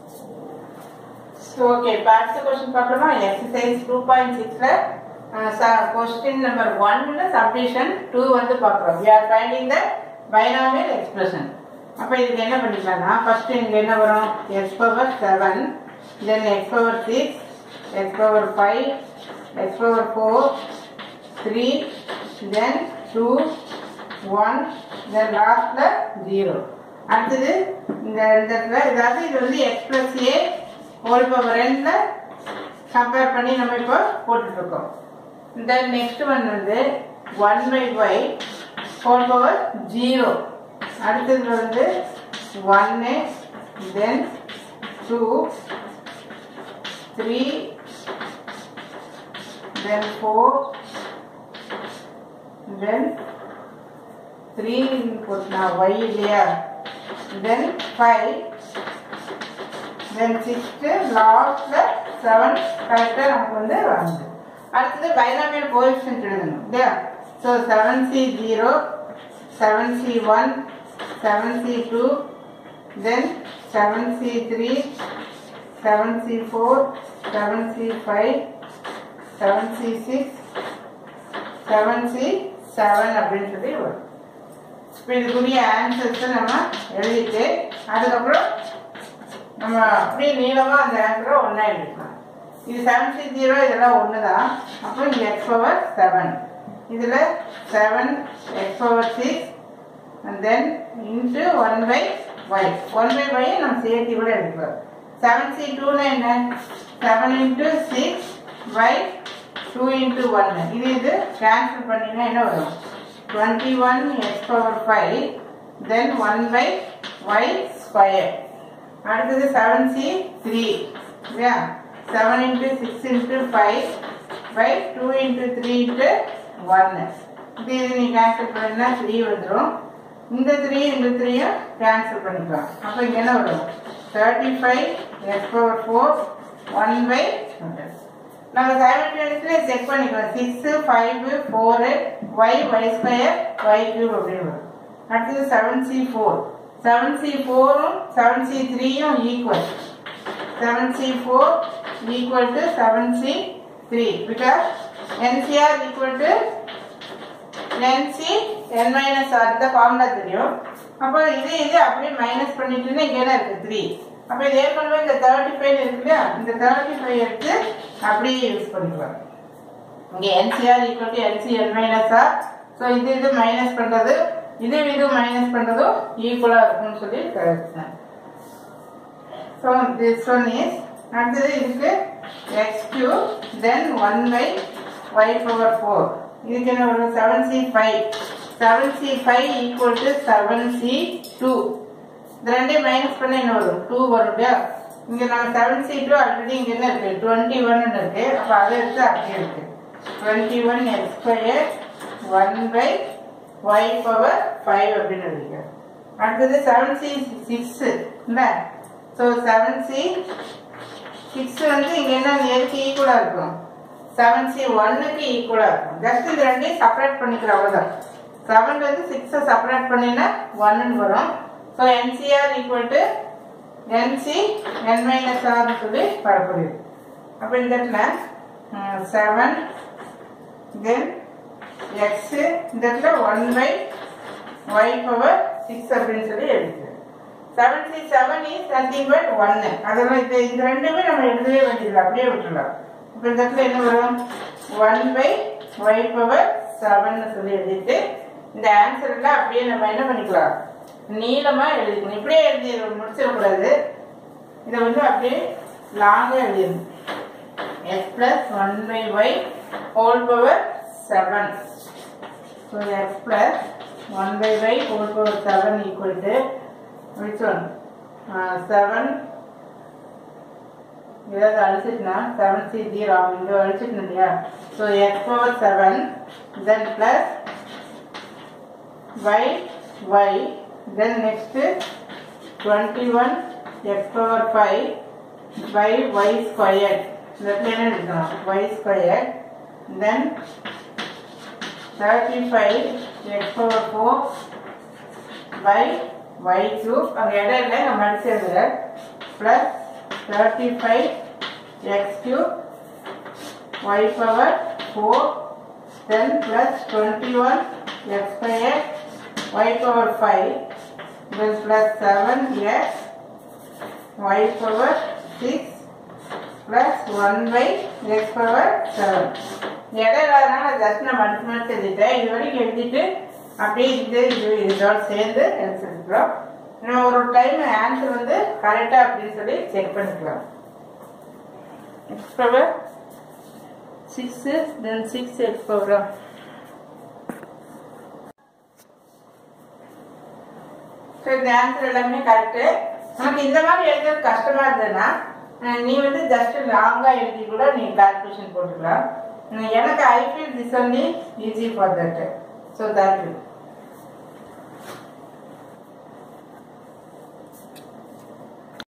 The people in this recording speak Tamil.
ஸோ ஓகே இப்போ அடுத்த கொஸ்டின் பார்க்கலாமா எக்ஸசைஸ் டூ பாயிண்ட் சிக்ஸில் கொஸ்டின் நம்பர் ஒன்ல சப்டிஷன் டூ வந்து பார்க்குறோம் we are finding the binomial expression அப்போ இதுக்கு என்ன பண்ணிக்கலாம்னா ஃபர்ஸ்ட் இங்கே என்ன வரும் x power seven then x power six x power five x power four three then two one then லாஸ்ட்டில் ஜீரோ அடுத்தது இந்த இந்த இடத்துல இதாவது இது வந்து x plus a whole power ரெண்ட்ல கம்பேர் பண்ணி நம்ம இப்போ போட்டுட்ருக்கோம் இந்த நெக்ஸ்ட் ஒன் வந்து one by y whole power zero அடுத்தது வந்து ஒன்னு then two three then four then three போட்டுனா ஒய் இல்லையா தென் ஃபைவ் தென் சிக்ஸ்த்து லாஸ்ட்ல செவன் கரெக்டாக நமக்கு வந்து வந்து அடுத்தது பைனாமியல் கோஎஃபிஷியன்ட் எழுதணும் இல்லையா so seven C zero seven C one seven C two then seven C three seven C four seven C five seven C six seven C seven அப்படின்னு சொல்லி வரும் இப்போ இதுக்குரிய ஆன்சர்ஸை நம்ம எழுதிட்டு அதுக்கப்புறம் நம்ம அப்படியே நீளமாக அந்த ஆன்சரை ஒன்றா எழுதிக்கலாம் இது செவன் சி ஜீரோ இதெல்லாம் ஒன்று தான் அப்புறம் இங்கே எக்ஸ் பவர் செவன் இதில் seven x power six and then into one by y one by y நம்ம சேர்த்து கூட எடுக்கலாம் செவன் சி டூனா என்ன seven into six by two into ஒன்று இது இது கேன்சல் பண்ணினா என்ன வரும் twenty one x power five then one by y square அடுத்தது செவன் சி த்ரீ இல்லையா seven into six into five by two into three into ஒன்று இது இது நீ கேன்சல் பண்ணினா த்ரீ வந்துடும் இந்த த்ரீ இந்த த்ரீயும் கேன்சல் பண்ணிக்கலாம் அப்போ இங்கே என்ன வரும் thirty five x power four one by நம்ம சைமல்டேனியஸ்லி செக் பண்ணிக்கலாம் six five four y y square y cube அப்படின்னு வரும் அடுத்தது seven C four seven C ஃபோரும் செவன் சி த்ரீயும் equal seven C four equal to seven C three because nCr equal to nC n minus r இந்த ஃபார்முலா தெரியும் அப்போ இது இது அப்படியே மைனஸ் பண்ணிட்டுன்னா இங்கே தான் இருக்குது த்ரீ அப்போ இது ஏற்கனவே இந்த தேர்ட்டி ஃபைவ் இருக்கு இல்லையா இந்த தேர்ட்டி ஃபைவ் எடுத்து அப்படியே யூஸ் பண்ணிக்கலாம் இங்கே nCr equal to nC n minus r so இது இது மைனஸ் பண்ணுறது இது இது மைனஸ் பண்ணுறதும் ஈக்குவலாக இருக்கும்னு சொல்லி கிடைச்சேன் ஸோ திஸ் ஒன் இஸ் அடுத்தது இதுக்கு x cube then one by y power four இதுக்கு என்ன வரும் seven C five seven C five equal to seven C two இது ரெண்டையும் மைனஸ் பண்ண என்ன வரும் டூ வரும் இல்லையா இங்கே நம்ம செவன் சி டூ ஆல்ரெடி இங்கே என்ன இருக்கு டுவெண்ட்டி ஒன் இருக்கு அப்போ அதை எடுத்து அப்படியே இருக்கு twenty one x square one by y power five அப்படின்னு எழுதிக்கிறேன் அடுத்தது செவன் சி சிக்ஸ் இல்லை ஸோ செவன் சி சிக்ஸ் வந்து இங்கே என்ன எதுக்கு ஈக்குவலாக இருக்கும் செவன் சி ஒன்னுக்கு ஈக்குவலாக இருக்கும் ஜஸ்ட் இந்த ரெண்டையும் செப்பரேட் பண்ணிக்கிற அவ்வளோதான் செவன் வந்து சிக்ஸை செப்பரேட் பண்ணினா ஒன்னு வரும் so nCr equal to nC n minus ஆர்னு சொல்லி வரக்கூடியது அப்போ இந்த இடத்துல செவன் தென் எக்ஸ் இந்த இடத்துல one by y power six அப்படின்னு சொல்லி எழுதிக்கிறேன் seven C seven is nothing but ஒன்னு அதெல்லாம் இது இந்த ரெண்டுமே நம்ம எழுதவே வேண்டியது அப்படியே விட்டுலாம் இப்போ இந்த இடத்துல என்ன வரும் one by y power seven சொல்லி எழுதிட்டு இந்த ஆன்சர் எல்லாம் அப்படியே நம்ம என்ன பண்ணிக்கலாம் நீளமா எழுதிக்கணும் இப்படியே எழுதி முடிச்சிடக்கூடாது இதை வந்து அப்படியே லாங்காக எழுதிடணும் x plus one by y whole power seven so x plus one by y whole power seven equal to which one? Uh, seven. ஏதாவது அழிச்சிட்டுனா செவன் சி ஜீரோ இங்கே அழிச்சிட்டு இல்லையா so x power seven then plus y y then next twenty one x power five by y square இந்த இடத்துல என்ன எடுக்கணும் y square then thirty five x power four by y cube அங்கே இடம் இல்லை நம்ம அடிச்சு எழுதுற plus thirty five x cube y power four ten plus twenty one x square y power five then plus seven x y power six plus one by X power seven இடையில அதனால ஜஸ்ட் நான் மடிச்சு மடிச்சு எழுதிட்டேன் இது வரைக்கும் எழுதிட்டு அப்படியே இது இது இதோட சேர்ந்து எழுதிருக்கிறோம் இன்னும் ஒரு டைம் ஆன்சர் வந்து கரெக்டா அப்படின்னு சொல்லி செக் பண்ணிக்கலாம் x power six then six x power so இந்த ஆன்சர் எல்லாமே கரெக்டு நமக்கு இந்த மாதிரி எழுதுறது கஷ்டமா இருந்ததுன்னா அஹ் நீ வந்து ஜஸ்ட் லாங்கா எழுதி கூட நீ கால்குலேஷன் போட்டுக்கலாம் அஹ் எனக்கு I feel this only easy for that so thank you